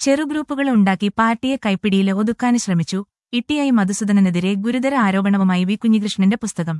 ചെറുഗ്രൂപ്പുകൾ ഉണ്ടാക്കി പാർട്ടിയെ കൈപ്പിടിയിൽ ഒതുക്കാൻ ശ്രമിച്ചു ഇട്ടിയായി മധുസൂദനനെതിരെ ഗുരുതര ആരോപണവുമായി വി കുഞ്ഞികൃഷ്ണന്റെ പുസ്തകം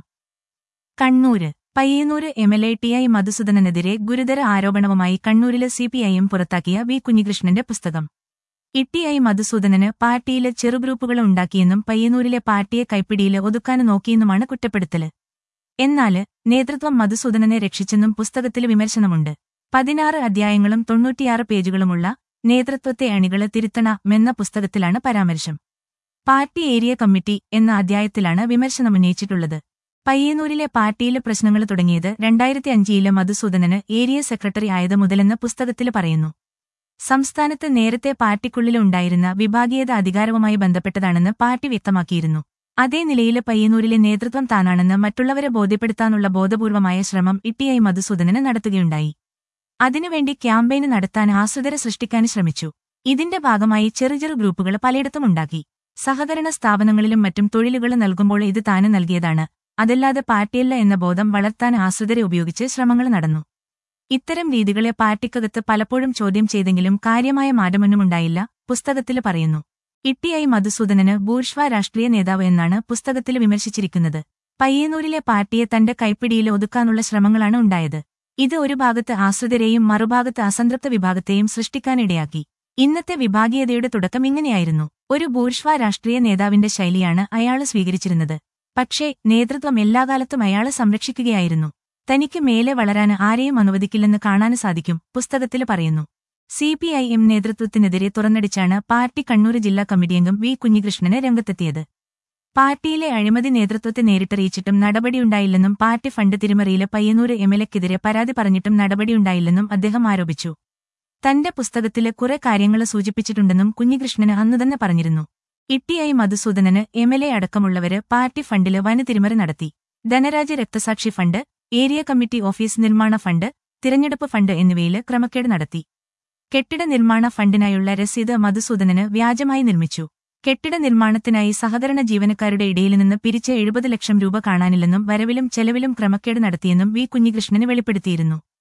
Kannur Payyanur M L A T I മധുസൂദനനെതിരെ ഗുരുതര ആരോപണവുമായി കണ്ണൂരിലെ സിപിഐഎം പുറത്താക്കിയ വി കുഞ്ഞികൃഷ്ണന്റെ പുസ്തകം ഇട്ടിഐ മധുസൂദനന് പാർട്ടിയിലെ ചെറുഗ്രൂപ്പുകൾ ഉണ്ടാക്കിയെന്നും പയ്യന്നൂരിലെ പാർട്ടിയെ കൈപ്പിടിയിൽ ഒതുക്കാൻ നോക്കിയെന്നുമാണ് കുറ്റപ്പെടുത്തല് എന്നാല് നേതൃത്വം മധുസൂദനനെ രക്ഷിച്ചെന്നും പുസ്തകത്തിൽ വിമർശനമുണ്ട് പതിനാറ് അധ്യായങ്ങളും തൊണ്ണൂറ്റിയാറ് പേജുകളുമുള്ള നേതൃത്വത്തെ അണികള് തിരുത്തണമെന്ന പുസ്തകത്തിലാണ് പരാമർശം പാർട്ടി ഏരിയ കമ്മിറ്റി എന്ന അധ്യായത്തിലാണ് വിമർശനമുന്നയിച്ചിട്ടുള്ളത് പയ്യന്നൂരിലെ പാർട്ടിയിലെ പ്രശ്നങ്ങൾ തുടങ്ങിയത് രണ്ടായിരത്തി അഞ്ചിലെ മധുസൂദനന് ഏരിയ സെക്രട്ടറി ആയത് മുതലെന്ന് പുസ്തകത്തിൽ പറയുന്നു സംസ്ഥാനത്ത് നേരത്തെ പാർട്ടിക്കുള്ളിലുണ്ടായിരുന്ന വിഭാഗീയത അധികാരവുമായി ബന്ധപ്പെട്ടതാണെന്ന് പാർട്ടി വ്യക്തമാക്കിയിരുന്നു അതേ നിലയിൽ പയ്യന്നൂരിലെ നേതൃത്വം താനാണെന്ന് മറ്റുള്ളവരെ ബോധ്യപ്പെടുത്താനുള്ള ബോധപൂർവമായ ശ്രമം ഇട്ടിയായി മധുസൂദനന് നടത്തുകയുണ്ടായി അതിനുവേണ്ടി ക്യാമ്പയിന് നടത്താൻ ആശ്രിതരെ സൃഷ്ടിക്കാൻ ശ്രമിച്ചു ഇതിന്റെ ഭാഗമായി ചെറു ചെറു ഗ്രൂപ്പുകൾ പലയിടത്തും ഉണ്ടാക്കി സഹകരണ സ്ഥാപനങ്ങളിലും മറ്റും തൊഴിലുകൾ നൽകുമ്പോൾ ഇത് താന് നൽകിയതാണ് അതല്ലാതെ പാർട്ടിയല്ല എന്ന ബോധം വളർത്താൻ ആശ്രിതരെ ഉപയോഗിച്ച് ശ്രമങ്ങൾ നടന്നു ഇത്തരം രീതികളെ പാർട്ടിക്കകത്ത് പലപ്പോഴും ചോദ്യം ചെയ്തെങ്കിലും കാര്യമായ മാറ്റമൊന്നുമുണ്ടായില്ല പുസ്തകത്തിൽ പറയുന്നു ഇട്ടിയായി മധുസൂദനന് ബൂർഷ്വ രാഷ്ട്രീയ നേതാവ് എന്നാണ് പുസ്തകത്തിൽ വിമർശിച്ചിരിക്കുന്നത് പയ്യന്നൂരിലെ പാർട്ടിയെ തന്റെ കൈപ്പിടിയിൽ ഒതുക്കാനുള്ള ശ്രമങ്ങളാണ് ഉണ്ടായത് ഇത് ഒരു ഭാഗത്ത് ആശ്രിതരെയും മറുഭാഗത്ത് അസംതൃപ്ത വിഭാഗത്തെയും സൃഷ്ടിക്കാനിടയാക്കി ഇന്നത്തെ വിഭാഗീയതയുടെ തുടക്കം ഇങ്ങനെയായിരുന്നു ഒരു ബൂർഷ്വ രാഷ്ട്രീയ നേതാവിന്റെ ശൈലിയാണ് അയാള് സ്വീകരിച്ചിരുന്നത് പക്ഷേ നേതൃത്വം എല്ലാ കാലത്തും അയാളെ സംരക്ഷിക്കുകയായിരുന്നു തനിക്ക് മേലെ വളരാൻ ആരെയും അനുവദിക്കില്ലെന്ന് കാണാൻ സാധിക്കും പുസ്തകത്തിൽ പറയുന്നു സി പി ഐ എം നേതൃത്വത്തിനെതിരെ തുറന്നടിച്ചാണ് പാർട്ടി കണ്ണൂർ ജില്ലാ കമ്മിറ്റിയംഗം വി കുഞ്ഞികൃഷ്ണന് രംഗത്തെത്തിയത് പാർട്ടിയിലെ അഴിമതി നേതൃത്വത്തെ നേരിട്ടറിയിച്ചിട്ടും നടപടിയുണ്ടായില്ലെന്നും പാർട്ടി ഫണ്ട് തിരിമറിയിലെ പയ്യന്നൂര് എംഎൽഎക്കെതിരെ പരാതി പറഞ്ഞിട്ടും നടപടിയുണ്ടായില്ലെന്നും അദ്ദേഹം ആരോപിച്ചു തന്റെ പുസ്തകത്തില് കുറെ കാര്യങ്ങൾ സൂചിപ്പിച്ചിട്ടുണ്ടെന്നും കുഞ്ഞികൃഷ്ണന് അന്നു തന്നെ പറഞ്ഞിരുന്നു ഇട്ടിയായി മധുസൂദനന് എംഎൽഎ അടക്കമുള്ളവര് പാർട്ടി ഫണ്ടില് വന തിരിമറി നടത്തി ധനരാജ് രക്തസാക്ഷി ഫണ്ട് ഏരിയ കമ്മിറ്റി ഓഫീസ് നിർമ്മാണ ഫണ്ട് തിരഞ്ഞെടുപ്പ് ഫണ്ട് എന്നിവയിൽ ക്രമക്കേട് നടത്തി കെട്ടിട നിർമ്മാണ ഫണ്ടിനായുള്ള രസീത് മധുസൂദനന് വ്യാജമായി നിർമ്മിച്ചു കെട്ടിട നിർമ്മാണത്തിനായി സഹകരണ ജീവനക്കാരുടെ ഇടയിൽ നിന്ന് പിരിച്ച എഴുപത് ലക്ഷം രൂപ കാണാനില്ലെന്നും വരവിലും ചെലവിലും ക്രമക്കേട് നടത്തിയെന്നും വി കുഞ്ഞികൃഷ്ണന് വെളിപ്പെടുത്തിയിരുന്നു